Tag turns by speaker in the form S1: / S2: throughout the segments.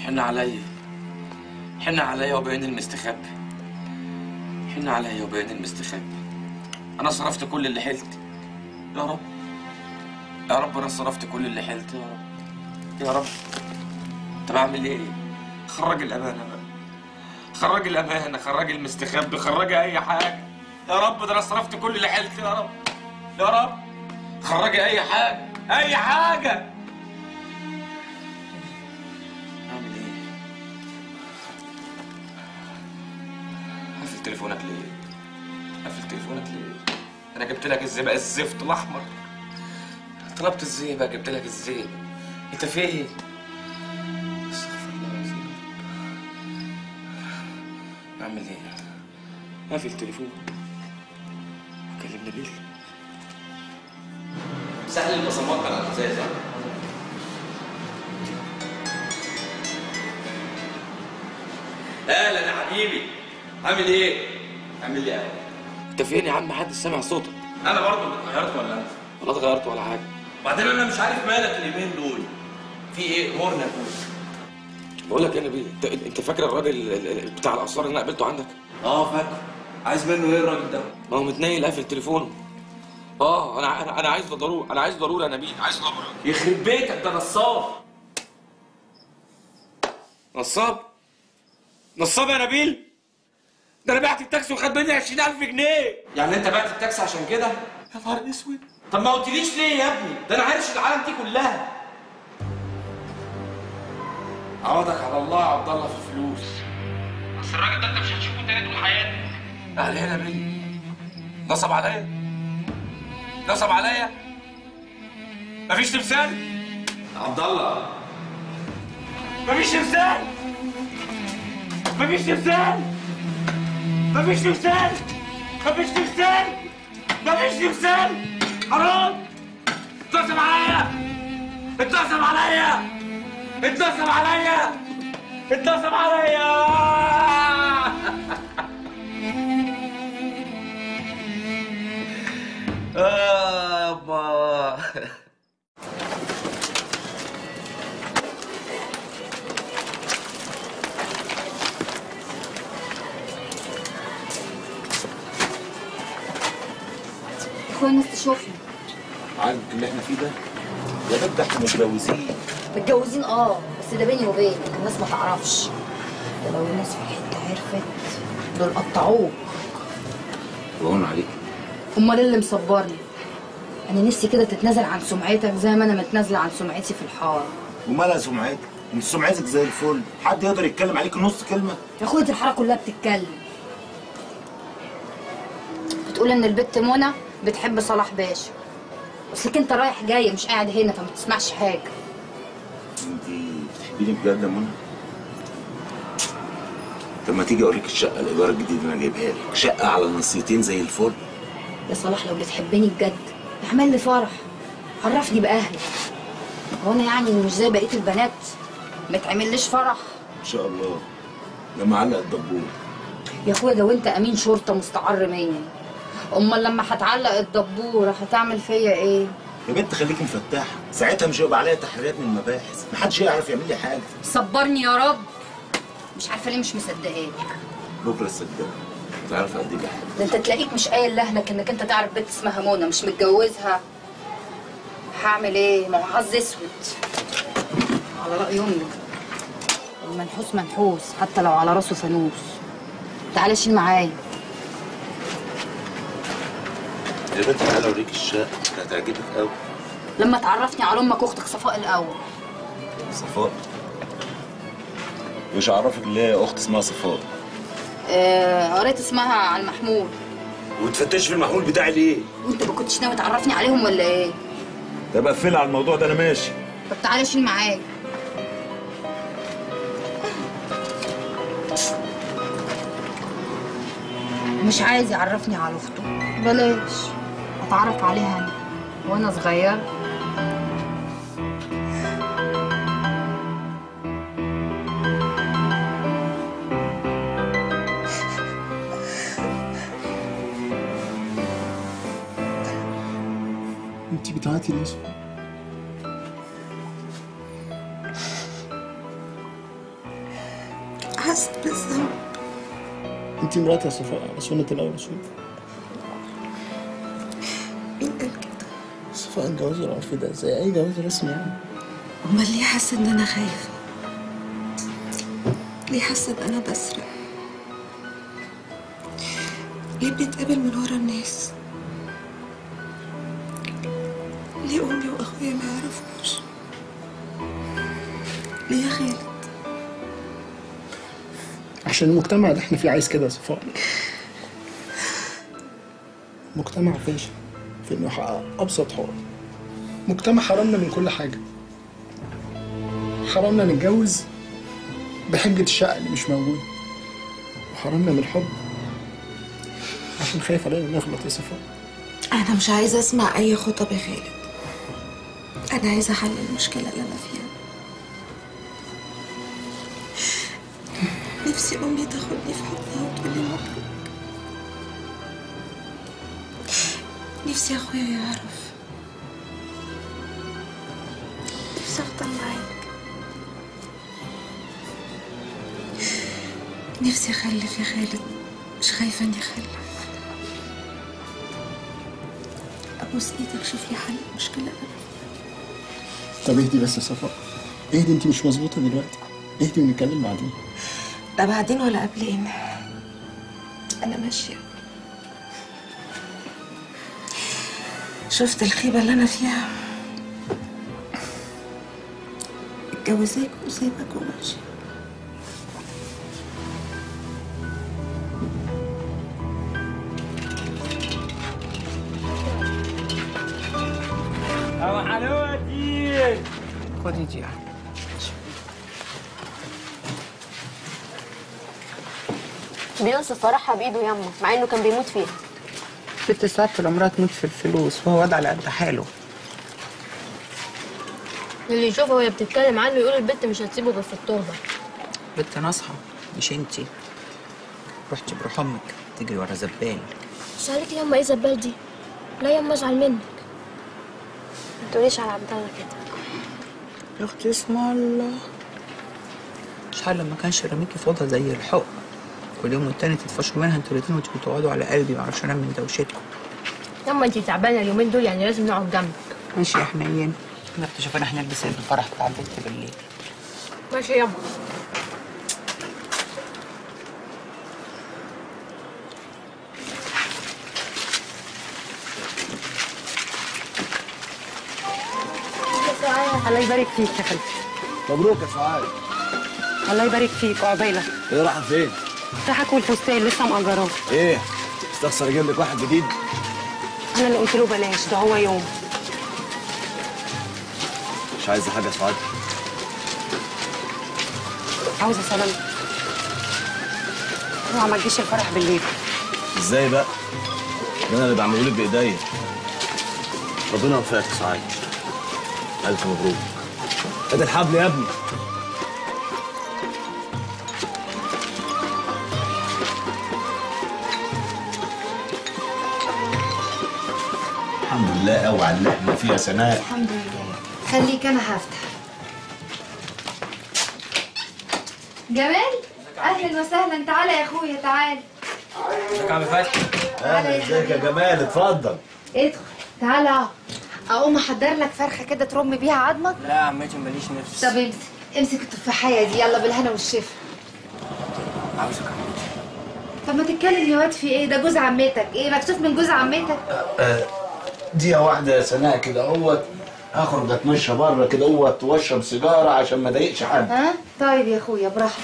S1: حن عليا حن عليا وبين المستخبي حن عليا وبين المستخبي انا صرفت كل اللي حلت يا رب يا رب انا صرفت كل اللي حلت يا رب يا رب طب اعمل ايه خرج الامانه بقى خرج الامانه خرج المستخبي خرج اي حاجه يا رب ده انا صرفت كل اللي حلت يا رب يا رب خرج اي حاجه اي حاجه اعمل ايه قفل تليفونك ليه قفل تليفونك ليه انا جبت لك الزئبق الزفت الاحمر طلبت الزئبق جبت لك الزئبق انت فين استغفر الله العظيم اعمل ايه قفل التليفون كلم نبيل
S2: سهل البصمات على الازاز ها؟ اهلا يا حبيبي عامل ايه؟ عامل ايه؟
S1: انت فين يا عم محدش سامع صوتك
S2: انا برضه اتغيرت ولا انت؟
S1: ولا اتغيرت ولا حاجه
S2: وبعدين انا مش عارف مالك اليومين دول في ايه؟ امورنا يا ابوي
S1: بقول لك يا نبيل انت انت فاكر الراجل ال- ال- بتاع الاسرار اللي انا قابلته عندك
S2: اه فاكر عايز منه ايه الراجل ده؟
S1: ما هو متنيل قافل تليفونه اه انا انا انا عايز ضروري انا عايز ضروري يا نبيل عايز ضروري
S2: يخرب بيتك ده نصاب
S1: نصاب نصاب يا نبيل ده انا بعت التاكسي وخد مني 20000 جنيه
S2: يعني انت بعت التاكسي عشان كده؟
S1: يا نهار اسود
S2: طب ما قلتليش ليه يا ابني؟ ده انا عارف العالم دي كلها عوضك على الله يا عبد الله في الفلوس
S1: بس الراجل ده انت مش هتشوفه تاني طول حياتك قال ايه يا نبيل نصب عليا نصب عليا مفيش تمثال
S2: عبد الله
S1: مفيش تمثال مفيش تمثال مفيش تمثال مفيش تمثال مفيش تمثال حرام اتنصب عليا اتنصب عليا اتنصب عليا اتنصب عليا آه يابا
S3: اخويا الناس تشوفني
S4: عاجبك اللي احنا فيه ده؟ يا بنت احنا متجوزين
S3: متجوزين اه بس ده بيني وبينك الناس ما تعرفش ده لو الناس في الحته عرفت دول قطعوك
S4: وهون عليك
S3: امال إيه اللي مصبرني انا نفسي كده تتنازل عن سمعتك زي ما انا متنازله عن سمعتي في الحاره
S4: ومالها سمعتك؟ انت سمعتك زي الفل حد يقدر يتكلم عليك نص كلمه؟
S3: يا اخويا دي الحاره كلها بتتكلم بتقول ان البت منى بتحب صلاح باشا اصلك انت رايح جاي مش قاعد هنا فما تسمعش حاجه
S4: انت بتحبيني بجد يا منى؟ طب ما تيجي اوريك الشقه الايجار الجديد اللي انا جايبها لك شقه على نصيتين زي الفل
S3: يا صلاح لو بتحبني بجد اعمل لي فرح عرفني باهلك هو انا يعني مش زي بقيه البنات ما تعمليش فرح
S4: ان شاء الله لما علق الدبور
S3: يا اخويا ده وانت امين شرطه مستعر مني امال لما هتعلق الدبوره هتعمل فيا ايه
S4: يا بنت خليكي مفتحه ساعتها مش هيبقى عليا تحريات من المباحث محدش يعرف يعمل لي حاجه
S3: صبرني يا رب مش عارفه ليه مش مصدقاك
S4: بكره الصدق تعرف قد ايه بحبك
S3: ده انت تلاقيك مش قايل لاهلك انك انت تعرف بنت اسمها منى مش متجوزها هعمل ايه ما هو حظ اسود على راي امي المنحوس منحوس حتى لو على راسه فانوس تعالى شيل معايا
S4: يا بنت تعالى اوريك الشقه هتعجبك قوي
S3: لما تعرفني على امك واختك صفاء الاول
S4: صفاء مش هعرفك اللي هي اخت اسمها صفاء
S3: آه، قريت اسمها على المحمول
S4: وتفتش في المحمول بتاعي ليه؟
S3: وانت ما كنتش ناوي تعرفني عليهم ولا ايه
S4: طب قفل على الموضوع ده انا ماشي
S3: طب تعالى شيل معايا مش عايز يعرفني على اخته بلاش اتعرف عليها انا وانا صغير
S4: انت بتعيطي ليه؟
S5: حاسة بالذنب
S6: انت مراتي يا صفاء على سنة الأول رسول
S5: مين قال كده
S6: صفاء الجواز العرفي ده زي أي جواز رسمي يعني
S5: امال ليه حاسة ان انا خايفة ليه حاسة ان انا بسرق ليه بنتقابل من ورا الناس ليه امي واخويا ما يعرفوش ليه يا خالد
S6: عشان المجتمع اللي احنا فيه عايز كده يا صفاء مجتمع فاشل في انه يحقق ابسط حقوق مجتمع حرمنا من كل حاجه حرمنا نتجوز بحجة الشقة اللي مش موجودة وحرمنا من الحب عشان خايف علينا نغلط يا صفاء
S5: انا مش عايزة اسمع اي خطب يا خالد انا عايزة احل المشكلة اللي انا فيها نفسي امي تاخدني في حضنها وتقولي مبروك نفسي اخويا يعرف نفسي افضل معاك نفسي اخلف يا خالد مش خايفة اني اخلف ابوس ايدك شوف لي حل المشكلة اللي انا فيها
S6: طب اهدي بس يا صفاء اهدي انت مش مظبوطة دلوقتي اهدي ونتكلم بعدين
S5: لا بعدين ولا قبلين انا ماشيه شفت الخيبه اللي انا فيها اتجوزيك وسايبك وماشي
S7: خدي دي
S8: بيوصف فرحها بايده يمه مع انه كان بيموت فيها
S7: ست ساعات طول عمرها تموت في الفلوس وهو وضع على قد حاله
S9: اللي يشوفها وهي بتتكلم عنه يقول البنت مش هتسيبه غير في التربه
S7: بنت ناصحة مش انتي رحتي بروح امك تجري ورا زبال
S9: سألك ياما ايه زبال دي لا ياما ازعل منك
S8: ما تقوليش على عبد الله كده
S7: يا اختي اسم الله شحال لما كانش راميكي في اوضه زي الحق كل يوم والتاني تتفشوا منها انتوا الاتنين وتيجوا تقعدوا على قلبي معرفش انام من دوشتكم
S9: ياما انتي تعبانه اليومين دول يعني لازم نقعد جنبك
S7: ماشي يا حنين انا اكتشف احنا هنلبس ايه في الفرح بتاع البنت بالليل
S9: ماشي ياما
S10: الله يبارك فيك يا خالتي
S4: مبروك يا سعاد
S10: الله يبارك فيك عقبالك
S4: ايه رايحه فين؟
S10: راح اكل فستان لسه مأجراه
S4: ايه؟ استخسر اجيب لك واحد جديد؟
S10: انا اللي قلت له بلاش ده هو يوم
S4: مش عايزه حاجه يا سعاد
S10: عاوزه سلام اوعى ما تجيش الفرح بالليل
S4: ازاي بقى؟ ده انا اللي بعمله لك بايديا ربنا يوفقك يا سعاد الف مبروك ادي الحبل يا ابني الحمد لله قوي على اللي احنا فيها سناء
S3: الحمد لله خليك انا هفتح جمال اهلا وسهلا تعالى يا اخويا تعالى
S2: ازيك يا عم فتحي
S4: اهلا ازيك يا جمال اتفضل
S3: ادخل تعالى اقعد اقوم احضر لك فرخه كده ترم بيها عظمك
S2: لا يا عمتي ماليش نفس
S3: طب امسك امسك التفاحيه دي يلا بالهنا والشفا
S2: عاوزك يا عمتي
S3: طب ما تتكلم يا واد في ايه ده جوز عمتك ايه مكسوف من جوز عمتك
S4: دقيقة واحدة يا سناء كده اهوت اخرج اتمشى بره كده اهوت واشرب سيجارة عشان ما اضايقش حد
S3: ها طيب يا اخويا براحتك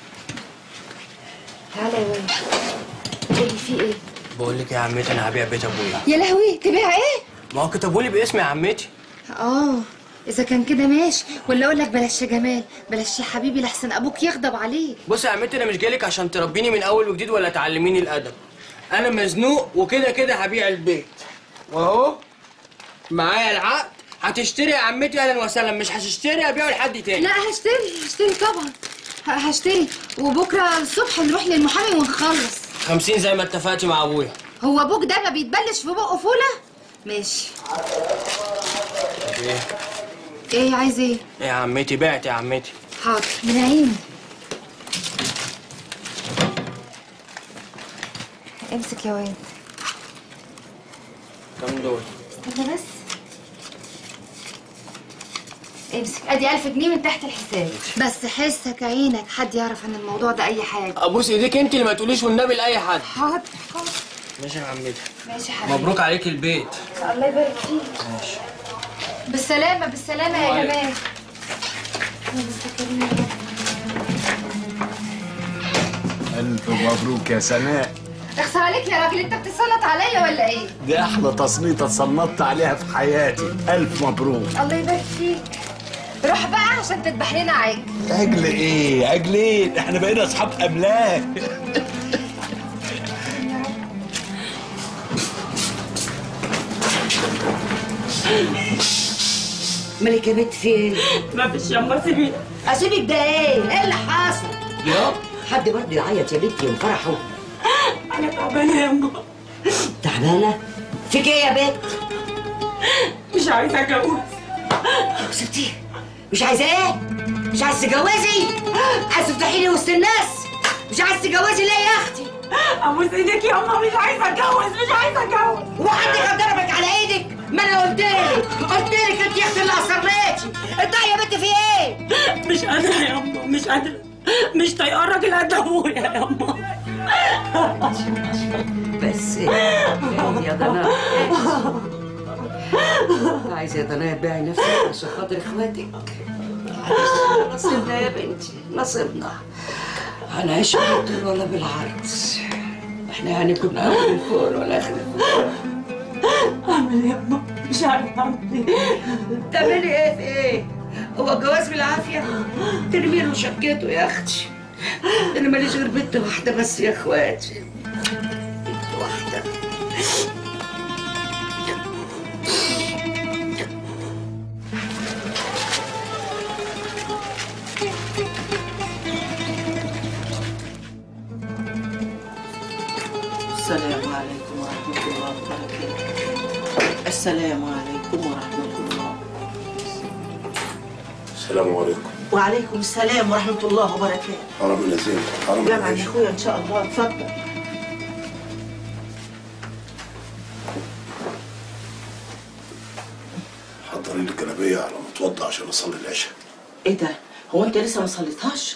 S3: تعالى يا ولد قولي في ايه
S2: بقول لك يا عمتي انا هبيع بيت ابويا
S3: يا لهوي تبيع ايه
S2: ما هو كتبوا لي باسمي يا عمتي
S3: اه اذا كان كده ماشي ولا اقول لك بلاش يا جمال بلاش يا حبيبي لحسن ابوك يغضب عليك
S2: بص يا عمتي انا مش جايلك عشان تربيني من اول وجديد ولا تعلميني الادب انا مزنوق وكده كده هبيع البيت واهو معايا العقد هتشتري يا عمتي اهلا وسهلا مش هتشتري ابيعه لحد تاني
S3: لا هشتري هشتري طبعا ه- هشتري وبكره الصبح نروح للمحامي ونخلص
S2: 50 زي ما اتفقت مع ابويا
S3: هو ابوك ده ما بيتبلش في بقه فوله ماشي
S2: ايه
S3: ايه عايز ايه
S2: يا عمتي بعت يا عمتي
S3: حاضر من عيني امسك يا واد
S2: كم دول
S3: استنى بس امسك ادي 1000 جنيه من تحت الحساب بس حسك عينك حد يعرف عن الموضوع ده اي حاجه
S2: ابوس ايديك انت اللي ما تقوليش والنبي لاي حد
S3: حاضر حاضر
S2: ماشي يا عمتي
S3: ماشي يا حبيبي
S2: مبروك عليك البيت
S3: الله يبارك فيك
S2: ماشي
S3: بالسلامه بالسلامه يا
S2: وعليكم.
S3: جمال
S11: ألف مبروك يا سناء
S3: اخسر عليك يا راجل انت بتتصنط عليا ولا ايه
S11: دي أحلى تصنيطة اتصنطت عليها في حياتي ألف مبروك
S3: الله يبارك فيك روح بقى عشان تذبح لنا عجل
S11: عجل إيه؟ عجل إيه؟ إحنا بقينا أصحاب أملاك
S12: مالك يا بنت فين؟
S13: ما فيش يما سيبيني
S12: اسيبك ده ايه؟ ايه اللي حصل؟
S13: يا
S12: حد برضه يعيط يا بنتي من فرحه
S13: انا تعبانه يا يما
S12: تعبانه؟ فيك ايه يا بنت؟
S13: مش عايزه اتجوز
S12: يا ستي مش عايزه ايه؟ مش عايزه تتجوزي؟ عايزه تفتحي لي وسط الناس؟ مش عايزه تتجوزي ليه يا اختي؟
S13: ابوس ايدك يا امه مش عايزه اتجوز مش عايزه اتجوز
S12: وحد كان ضربك على ايدك؟ ما انا قلت لك قلت لك انت يا اختي اللي اصريتي انت يا بنت في ايه؟
S13: مش قادره يا امه مش قادره مش طايقه الراجل قد ابويا يا امه
S12: بس يا ضناء عايزه يا ضناء تبيعي نفسك عشان خاطر اخواتك معلش، نصيبنا يا بنتي نصيبنا هنعيش بالطول ولا بالعرض احنا يعني كنا اول الفول ولا اخر الفول
S13: اعمل يا امه مش عارفه اعمل ايه
S12: تعملي ايه في ايه؟ هو الجواز بالعافيه؟ ترمي له شقته يا اختي انا ماليش غير بنت واحده بس يا اخواتي بنت واحده
S14: السلام عليكم ورحمة الله وبركاته السلام عليكم ورحمة الله
S15: السلام عليكم
S14: وعليكم السلام ورحمة الله وبركاته
S15: حرام من زين حرام
S14: جامعة
S15: من
S14: يا أخويا إن شاء الله اتفضل
S15: حضري لي الجلابيه على ما اتوضى عشان اصلي العشاء
S14: إيه ده؟ هو أنت لسه ما صليتهاش؟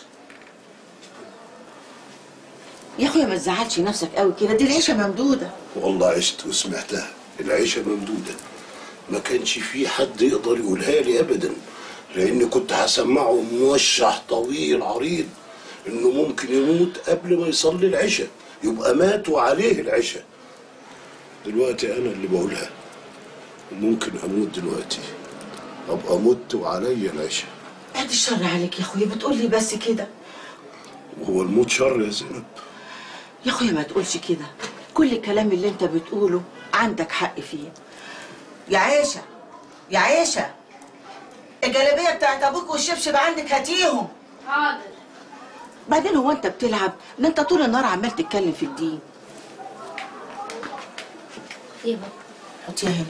S14: يا أخويا ما تزعلش نفسك قوي كده دي العيشة ممدودة
S15: والله عشت وسمعتها العيشه ممدوده ما كانش في حد يقدر يقولها لي ابدا لاني كنت هسمعه موشح طويل عريض انه ممكن يموت قبل ما يصلي العشاء يبقى مات وعليه العشاء دلوقتي انا اللي بقولها وممكن اموت دلوقتي ابقى مت وعليا العشاء
S14: بعد الشر عليك يا أخويا بتقول لي بس كده
S15: وهو الموت شر يا زينب
S14: يا أخويا ما تقولش كده كل الكلام اللي أنت بتقوله عندك حق فيه يا عيشة يا عيشة الجلابية بتاعت أبوك والشبشب عندك هاتيهم
S3: حاضر
S14: بعدين هو أنت بتلعب ده أنت طول النهار عمال تتكلم في الدين
S3: ايه بابا
S14: حطيها هنا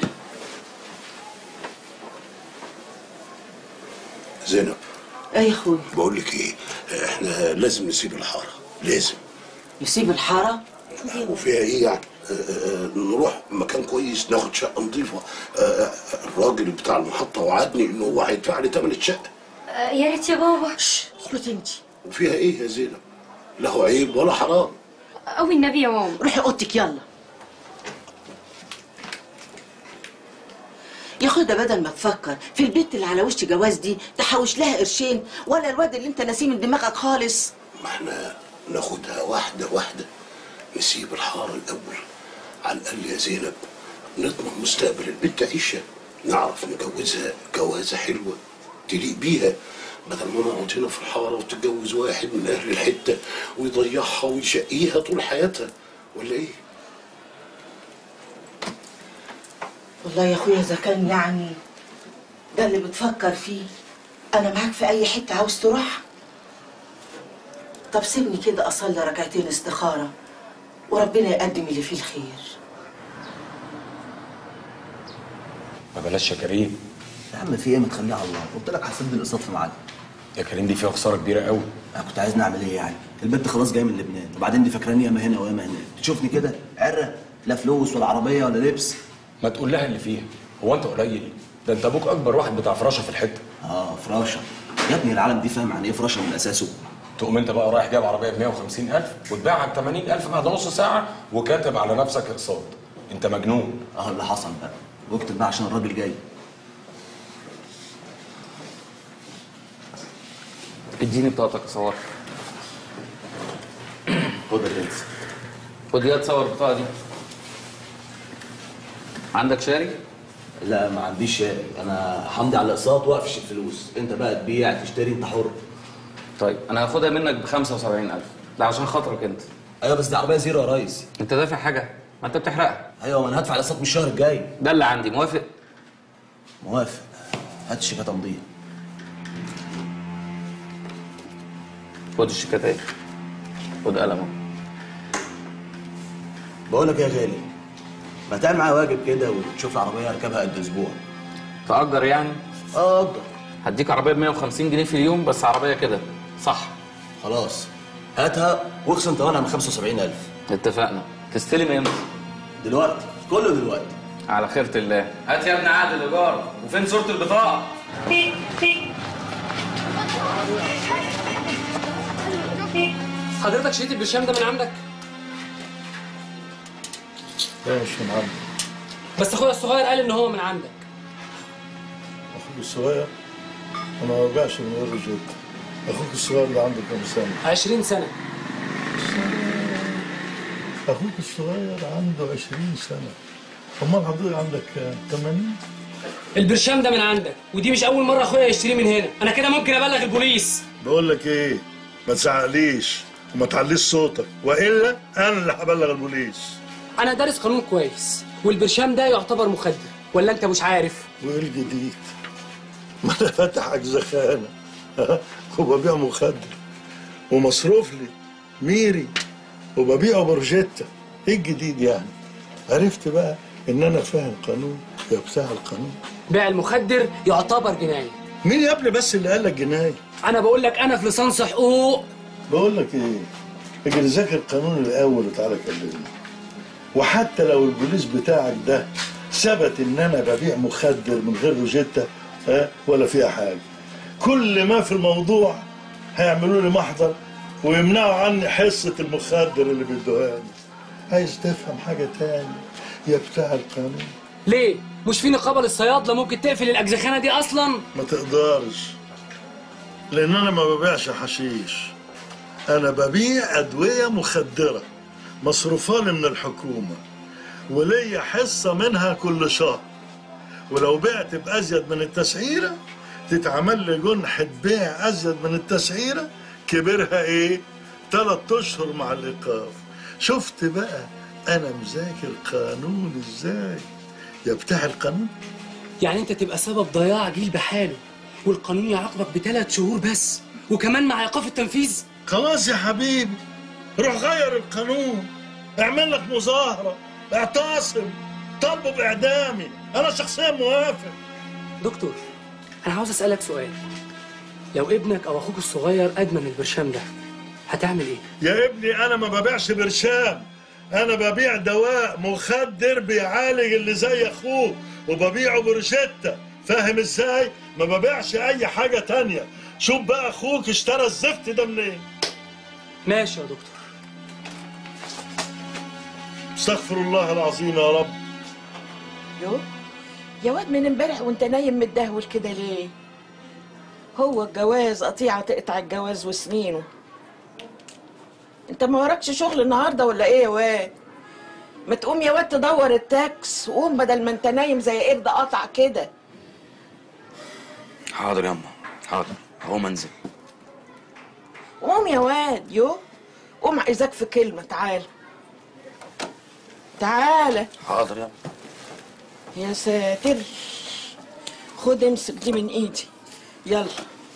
S15: زينب
S14: ايه يا اخويا
S15: بقول لك ايه احنا لازم نسيب الحاره لازم
S14: نسيب الحاره
S15: وفيها ايه يعني آه، آه، نروح مكان كويس ناخد شقه نظيفه آه، آه، الراجل بتاع المحطه وعدني انه هو هيدفع لي ثمن الشقه
S3: آه، يا ريت يا بابا
S14: اسكت انت
S15: وفيها ايه يا زينب لا هو عيب ولا حرام
S3: قوي النبي يا ماما
S14: روحي اوضتك يلا يا اخويا ده بدل ما تفكر في البنت اللي على وش جواز دي تحوش لها قرشين ولا الواد اللي انت ناسيه من دماغك خالص
S15: ما احنا ناخدها واحده واحده نسيب الحاره الاول على الاقل يا زينب نضمن مستقبل البنت عيشه نعرف نجوزها جوازه حلوه تليق بيها بدل ما نقعد هنا في الحاره وتتجوز واحد من اهل الحته ويضيعها ويشقيها طول حياتها ولا ايه؟
S14: والله يا اخويا اذا كان يعني ده اللي بتفكر فيه انا معاك في اي حته عاوز تروح طب سيبني كده اصلي ركعتين استخاره وربنا يقدم اللي فيه الخير
S4: ما بلاش يا كريم
S16: يا عم في ايه ما تخليها على الله قلت لك هسد الاقساط في ميعادها يا كريم دي فيها خساره كبيره قوي
S4: انا كنت عايز نعمل ايه يعني البنت خلاص جايه من لبنان وبعدين دي فاكراني ياما هنا وياما هناك تشوفني كده عره لا فلوس ولا عربيه ولا لبس
S16: ما تقول لها اللي فيها هو انت قليل ده انت ابوك اكبر واحد بتاع فراشه في الحته
S4: اه فراشه يا ابني العالم دي فاهم يعني ايه فراشه من اساسه
S16: تقوم انت بقى رايح جايب عربيه ب 150000 وتبيعها ب 80000 بعد نص ساعه وكاتب على نفسك اقساط انت مجنون
S4: اه اللي حصل بقى واكتب بقى عشان الراجل جاي
S1: اديني بطاقتك اصور
S4: خد يا برنس
S1: خد يا تصور البطاقه دي عندك شاري؟
S4: لا ما عنديش شاري انا همضي على الاقساط واقفش الفلوس انت بقى تبيع تشتري انت حر
S1: طيب انا هاخدها منك ب 75000 ده عشان خاطرك انت
S4: ايوه بس دي عربيه زيرو يا ريس
S1: انت دافع حاجه ما انت بتحرقها
S4: ايوه ما انا هدفع الاقساط من الشهر الجاي
S1: ده اللي عندي موافق
S4: موافق هات الشيكات امضيها
S1: خد الشيكاتين خد قلم اهو.
S4: بقول لك يا غالي ما تعمل معايا واجب كده وتشوف لي عربيه اركبها قد اسبوع
S1: تأجر يعني؟
S4: اه اجر
S1: هديك عربيه ب 150 جنيه في اليوم بس عربيه كده صح
S4: خلاص هاتها واخصم ثمنها من 75000
S1: اتفقنا تستلم امتى؟
S4: دلوقتي كله دلوقتي
S1: على خيرة الله هات يا ابني عقد الايجار وفين صوره البطاقه؟
S2: حضرتك شريت البرشام ده من عندك
S15: لا مش من عندي
S2: بس اخويا الصغير قال ان هو من عندك
S15: اخوك الصغير انا ما ببيعش من غير رجوت اخوك الصغير ده عنده كام سنه
S2: 20 سنه
S15: اخوك الصغير عنده 20 سنه امال حضرتك عندك كام؟ 80
S2: البرشام ده من عندك ودي مش اول مره اخويا يشتريه من هنا انا كده ممكن ابلغ البوليس
S15: بقول لك ايه ما تزعقليش وما تعليش صوتك والا انا اللي هبلغ البوليس
S2: انا دارس قانون كويس والبرشام ده يعتبر مخدر ولا انت مش عارف
S15: وايه الجديد؟ ما انا فاتح اجزخانه وببيع مخدر ومصروف لي ميري وببيعه بروجيتا ايه الجديد يعني؟ عرفت بقى ان انا فاهم قانون يا بتاع القانون
S2: بيع المخدر يعتبر جنايه
S15: مين يا ابني بس اللي قال لك جنايه؟
S2: انا بقول لك انا في لسانس حقوق
S15: بقول لك ايه؟ اجري ذاكر القانون الاول وتعالى كلمني وحتى لو البوليس بتاعك ده ثبت ان انا ببيع مخدر من غير روجيتا ها ولا فيها حاجه كل ما في الموضوع هيعملوا لي محضر ويمنعوا عني حصه المخدر اللي بيدوهاني عايز تفهم حاجه تاني يا بتاع القانون
S2: ليه مش في نقابه للصيادله ممكن تقفل الاجزخانه دي اصلا
S15: ما تقدرش لان انا ما ببيعش حشيش انا ببيع ادويه مخدره مصروفه لي من الحكومه وليا حصه منها كل شهر ولو بعت بازيد من التسعيره تتعمل لي جنحه بيع ازيد من التسعيره كبرها ايه ثلاث اشهر مع الايقاف شفت بقى انا مذاكر قانون ازاي يا بتاع القانون
S2: يعني انت تبقى سبب ضياع جيل بحاله والقانون يعاقبك بثلاث شهور بس وكمان مع ايقاف التنفيذ
S15: خلاص يا حبيبي روح غير القانون اعمل لك مظاهرة اعتصم طالبه بإعدامي أنا شخصيا موافق
S2: دكتور انا عاوز اسالك سؤال لو ابنك او اخوك الصغير ادمن البرشام ده هتعمل ايه
S15: يا ابني أنا ما ببيعش برشام أنا ببيع دواء مخدر بيعالج اللي زي أخوه وببيعه بروشتة فاهم إزاي؟ ما ببيعش أي حاجة تانية شوف بقى أخوك اشترى الزفت ده منين
S2: ماشي يا دكتور
S15: استغفر الله العظيم يا رب
S14: يو يا واد من امبارح وانت نايم متدهول كده ليه هو الجواز قطيعة تقطع الجواز وسنينه انت ما وراكش شغل النهارده ولا ايه يا واد ما تقوم يا واد تدور التاكس وقوم بدل ما انت نايم زي قرد قطع كده
S1: حاضر ياما حاضر اهو منزل
S14: قوم يا واد يو قوم عايزاك في كلمة تعال تعالى
S1: حاضر ياما
S14: يا ساتر خد امسك دي من ايدي يلا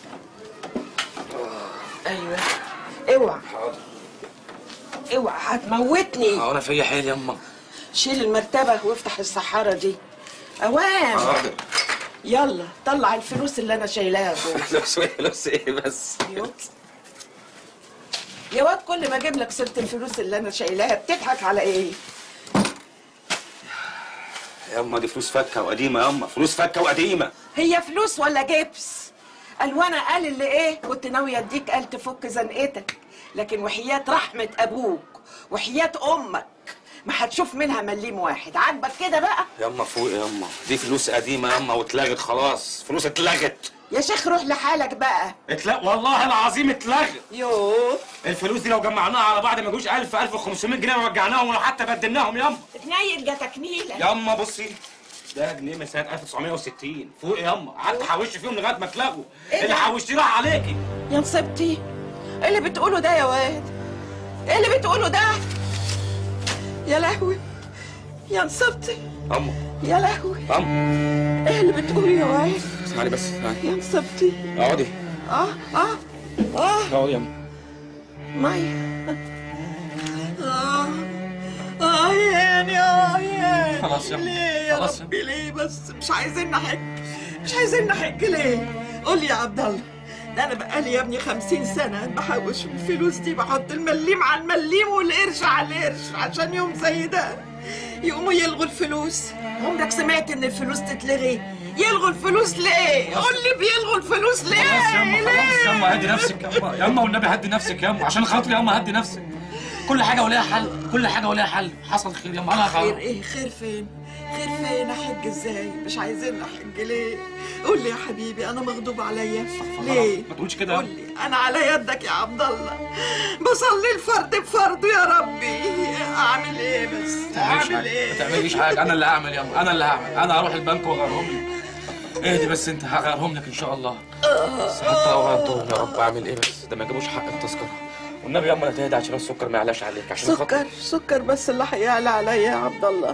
S14: ايوه اوعى
S1: حاضر
S14: اوعى هتموتني
S1: اه انا فيا حيل ياما
S14: شيل المرتبة وافتح الصحارة دي اوام
S1: حاضر
S14: يلا طلع الفلوس اللي انا شايلاها فوق
S1: فلوس ايه فلوس ايه بس
S14: يا واد كل ما اجيب لك سيره الفلوس اللي انا شايلاها بتضحك على ايه
S1: ياما دي فلوس فكه وقديمه ياما فلوس فكه وقديمه
S14: هي فلوس ولا جبس الوانا قال اللي ايه كنت ناويه اديك قال تفك زنقتك لكن وحياه رحمه ابوك وحياه امك ما هتشوف منها مليم واحد عاجبك كده بقى
S1: ياما فوق ياما دي فلوس قديمه ياما واتلغت خلاص فلوس اتلغت
S14: يا شيخ روح لحالك بقى
S1: اتلغ والله العظيم اتلغت
S14: يوه
S1: الفلوس دي لو جمعناها على بعض ما يجوش 1000 1500 جنيه ورجعناهم ولو حتى بدلناهم ياما
S14: تنيل جاتك نيله
S1: ياما بصي ده جنيه من سنه 1960 فوق ياما قعدت حوشت فيهم لغايه ما اتلغوا
S14: إيه
S1: اللي
S14: ده؟
S1: حوشتيه راح عليكي
S14: يا نصيبتي ايه اللي بتقوله ده يا واد ايه اللي بتقوله ده يا لهوي يا نصيبتي
S1: ياما
S14: يا لهوي
S1: ياما
S14: ايه اللي بتقوله يا واد
S1: اسمعني بس اسمعني
S14: يا نصيبتي
S1: اقعدي
S14: اه اه اه
S1: اقعدي ياما
S14: مي اه اه ياني اه ياني
S1: خلاص يا أم.
S14: ليه يا
S1: خلاص يا
S14: ربي ليه بس مش عايزين نحج مش عايزين نحج ليه قول لي يا عبد الله ده انا بقالي يا ابني خمسين سنة بحوش الفلوس دي بحط المليم على المليم والقرش على القرش عشان يوم زي ده يقوموا يلغوا الفلوس عمرك سمعت ان الفلوس تتلغي يلغوا الفلوس ليه؟ قول لي بيلغوا الفلوس ليه؟
S1: خلاص ياما خلاص
S14: ليه؟
S1: ياما هدي نفسك ياما ياما والنبي هدي نفسك ياما عشان خاطري ياما هدي نفسك كل حاجه وليها حل كل حاجه وليها حل حصل خير ياما انا
S14: خير
S1: خير
S14: ايه خير فين خير فين احج ازاي مش عايزين نحج ليه قول لي يا حبيبي انا مغضوب عليا ليه
S1: ما تقولش كده
S14: قول لي انا على يدك يا عبد الله بصلي الفرد بفرضه يا ربي اعمل ايه بس
S1: تعمليش
S14: اعمل
S1: حاجه ما
S14: ايه
S1: تعمليش حاجه انا اللي هعمل ياما انا اللي هعمل انا هروح البنك واغيرهم لك اهدي بس انت هغيرهم لك ان شاء الله بس حتى لو غيرتهم يا رب اعمل ايه بس ده ما جابوش حق التذكره والنبي ياما لا تهدى عشان السكر ما يعلاش عليك عشان خاطر
S14: سكر سكر بس اللي هيعلى عليا يا عبد الله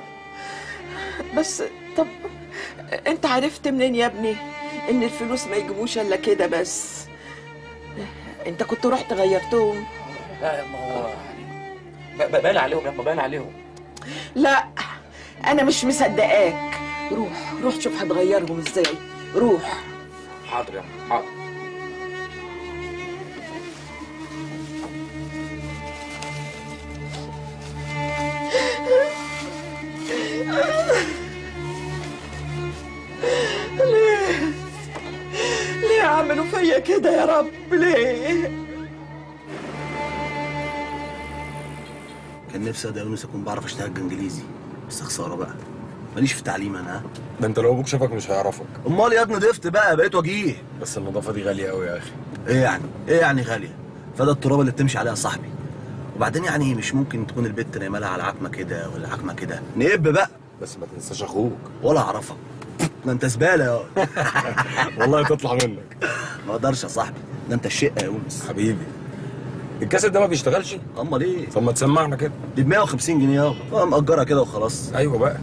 S14: بس طب انت عرفت منين يا ابني ان الفلوس ما يجيبوش الا كده بس انت كنت رحت غيرتهم
S1: لا ياما هو ب- ب- باين عليهم ياما باين عليهم
S14: لا انا مش مصدقاك روح روح شوف هتغيرهم ازاي روح
S1: حاضر ياما حاضر
S14: ليه ليه عملوا فيا كده يا رب ليه
S4: كان نفسي يا يونس اكون بعرف اشتغل انجليزي بس خساره بقى ماليش في التعليم انا ها
S16: ده انت لو ابوك شافك مش هيعرفك
S4: امال يا ابني ضفت بقى بقيت وجيه
S16: بس النظافه دي غاليه قوي يا اخي
S4: ايه يعني ايه يعني غاليه فده التراب اللي بتمشي عليها صاحبي وبعدين يعني مش ممكن تكون البت نايمه لها على عكمه كده ولا عكمه كده نقب بقى
S16: بس ما تنساش اخوك
S4: ولا اعرفك ده انت زباله يا
S16: والله تطلع منك
S4: ما اقدرش يا صاحبي ده انت الشقه يا يونس
S16: حبيبي الكاسيت ده ما بيشتغلش
S4: امال ايه
S16: طب ما تسمعنا كده
S4: دي ب 150 جنيه يابا اه مأجرها كده وخلاص
S16: ايوه بقى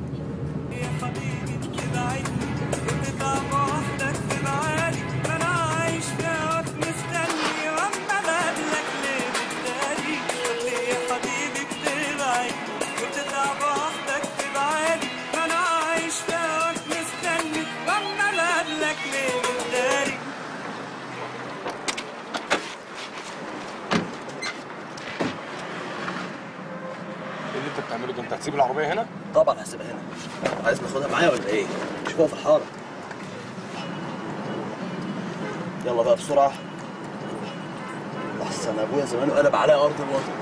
S16: ايه اللي انت بتعمله ده انت هتسيب العربيه هنا
S4: طبعا هسيبها هنا عايز ناخدها معايا ولا ايه؟ شوفوها في الحاره يلا بقى بسرعه احسن ابويا زمانه قلب عليا ارض الوطن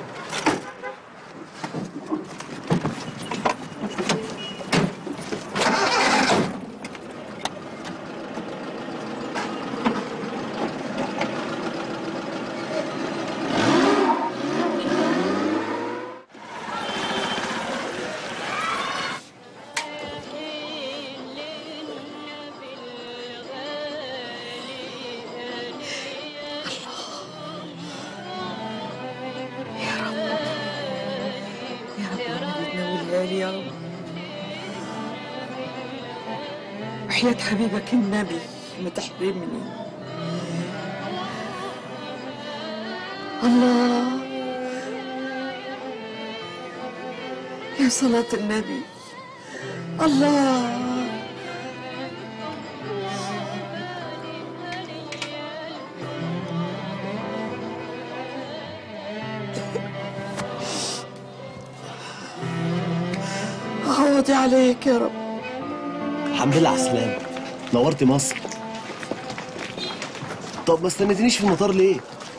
S14: تنولها لي يا رب وحياة حبيبك النبي ما تحرمني الله يا صلاة النبي الله
S6: راضي عليك يا رب
S4: الحمد لله على السلامة نورت مصر طب ما استنيتنيش في المطار ليه؟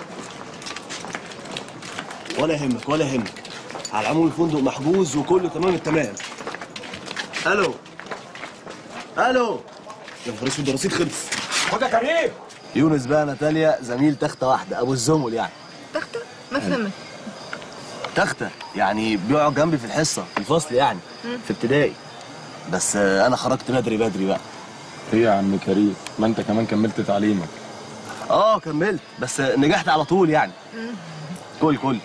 S4: ولا يهمك ولا يهمك على العموم الفندق محجوز وكله تمام التمام الو الو يا نهار اسود ده الرصيد خلص
S11: خد يا كريم
S4: يونس بقى ناتاليا زميل تختة واحدة أبو الزمل يعني
S5: تختة ما فهمت
S4: تختة يعني بيقعد جنبي في الحصة في الفصل يعني في ابتدائي بس آه، أنا خرجت بدري بدري بقى
S16: ايه يا عم كريم ما انت كمان كملت تعليمك
S4: اه كملت بس آه، نجحت على طول يعني كل كل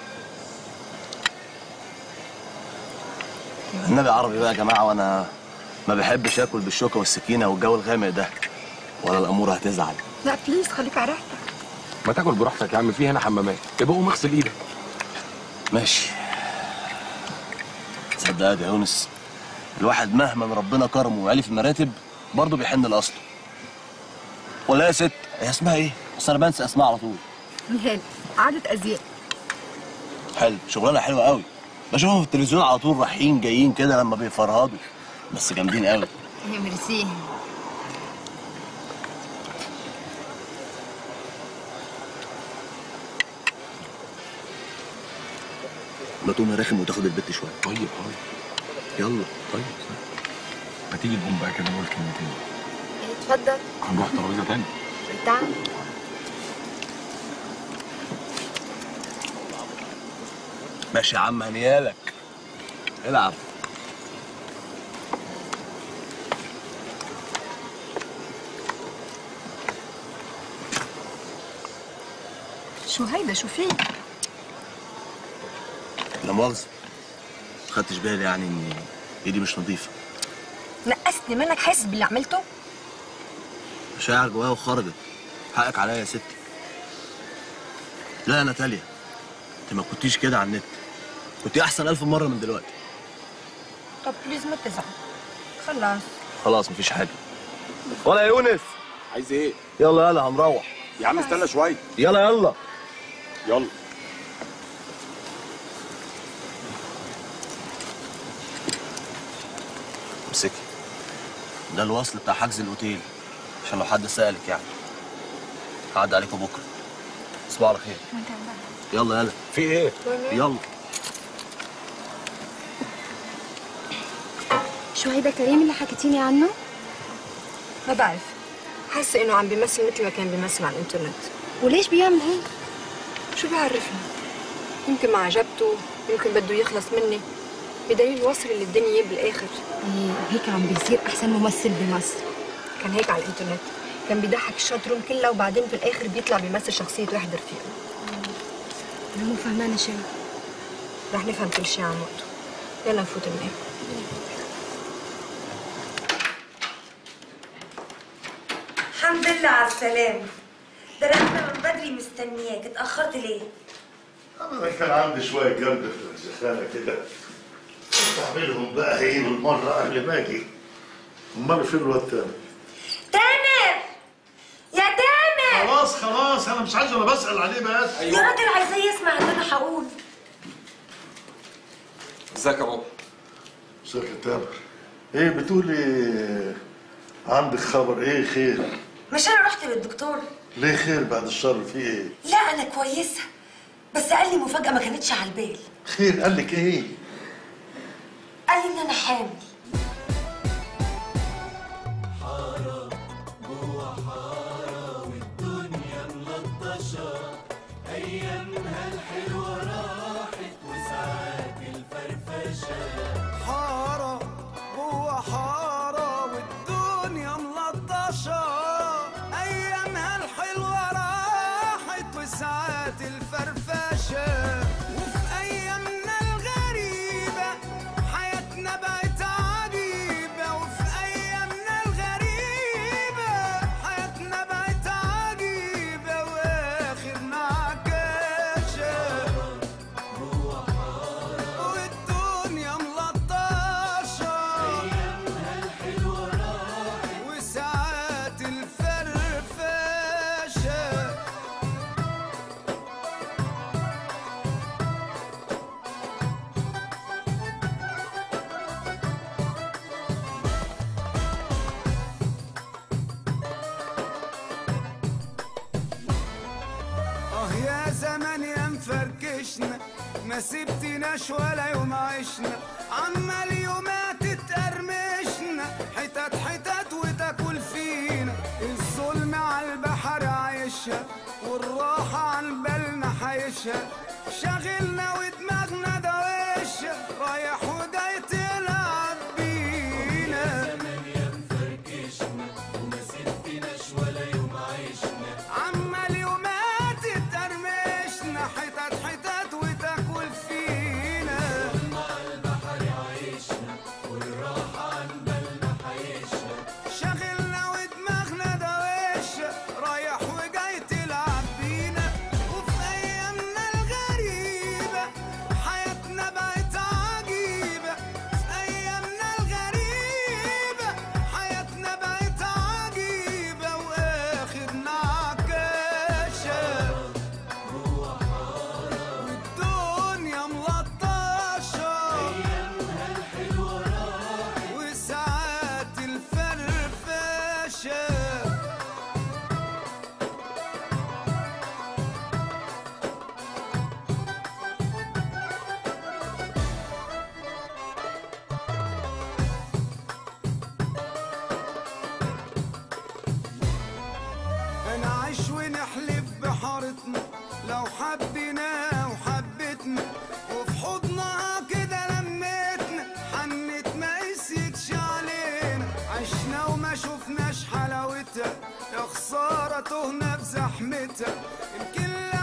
S4: النبي عربي بقى يا جماعة وأنا ما بحبش آكل بالشوكة والسكينة والجو الغامق ده ولا الأمور هتزعل
S5: لا بليز خليك على راحتك
S16: ما تاكل براحتك يا عم في هنا حمامات يبقى قوم اغسل ايدك
S4: ماشي تصدق يا يونس الواحد مهما ربنا كرمه وعلي في المراتب برضه بيحن لاصله ولا يا ست هي اسمها ايه؟ اصل انا بنسى اسمها على طول
S5: نهال عادة أزياء
S4: حلو شغلانه حلوه قوي بشوفهم في التلفزيون على طول رايحين جايين كده لما بيفرهدوا بس جامدين قوي
S5: يا ميرسي
S4: ما تقوم يا رخم وتاخد البت شويه
S16: طيب طيب
S4: يلا
S16: طيب ما تيجي نقوم بقى كده نقول كلمتين
S5: اتفضل
S16: هنروح ترابيزه تاني
S5: تعال
S4: ماشي يا عم هنيالك العب
S5: شو هيدا شو فيه؟
S4: لا مؤاخذه خدتش بالي يعني ان ايدي مش نظيفه
S5: نقصتني منك حاسس باللي عملته؟
S4: مشاعر جوايا وخرجت حقك عليا يا ستي لا يا ناتاليا انت ما كنتيش كده على النت كنت احسن الف مره من دلوقتي
S5: طب بليز ما تزعل خلاص
S4: خلاص مفيش حاجه ولا يا يونس
S16: عايز ايه
S4: يلا يلا هنروح
S16: يا عم استنى شويه
S4: يلا يلا
S16: يلا
S4: امسكي ده الوصل بتاع حجز الاوتيل عشان لو حد سألك يعني هعدي عليكم بكره تصبحوا على خير يلا يلا
S16: في ايه
S4: يلا
S8: شو هيدا كريم اللي حكيتيني عنه؟
S5: ما بعرف حاسة إنه عم بيمثل مثل ما كان بيمثل على الإنترنت
S8: وليش بيعمل هيك؟
S5: شو بيعرفني؟ يمكن ما عجبته يمكن بده يخلص مني بدليل وصل اللي الدنيا إياه بالآخر
S8: ايه هيك عم بيصير احسن ممثل بمصر
S5: كان هيك على الإنترنت كان بيضحك الشات روم كلها وبعدين بالآخر بيطلع بيمثل شخصية واحد رفيقه
S8: انا مو فهمانه شيء
S5: رح نفهم كل شيء عن وقته يلا نفوت ننام
S17: الحمد لله على السلامة ده انا من بدري مستنياك اتأخرت ليه؟
S15: انا كان عندي شويه جنب في الزخانه كده كنت اعملهم بقى ايه بالمره قبل ما اجي امال فين الواد تاني
S17: تامر يا تامر
S15: خلاص خلاص انا مش عايز انا بسال عليه بس
S17: يا راجل عايزاه يسمع اللي انا هقول
S1: ازيك يا بابا
S15: ازيك يا تامر ايه بتقولي عندك خبر ايه خير
S17: مش انا رحت للدكتور
S15: ليه خير بعد الشر في ايه
S17: لا انا كويسة بس قال لي مفاجأة ما كانتش على البال
S15: خير قال لك ايه
S17: قال لي ان انا حامل
S18: حارة جوا حارة والدنيا ملطشة أيامها الحلوة راحت وساعات الفرفشة وفي أيامنا الغريبة حياتنا بقت عجيبة وفي أيامنا الغريبة حياتنا بقت عجيبة وآخرنا عكاشة والدنيا ملطشة أيامها الحلوة راحت وساعات الفرفشة ما سبتناش ولا يوم عشنا عمال يومات تتقرمشنا حتت حتت وتاكل فينا الظلم على البحر عايشها والراحة عن بالنا حايشها شاغلنا ودماغنا دوشة رايح وجاي تلعب بينا عمال يومات تترمشنا حتت حتت وتاكل فينا شاغلنا ودماغنا دوشة رايح وجاي تلعب بينا وفي ايامنا الغريبة حياتنا بقت عجيبة في ايامنا الغريبة حياتنا بقت عجيبة واخدنا عكاشة والدنيا ملطشة وساعات الفرفشة نعيش ونحلف بحارتنا لو حبينا وحبتنا وفي حضنها كده لمتنا حنت ما قسيتش علينا عشنا وما شفناش حلاوتها يا خسارة تهنا في زحمتها يمكن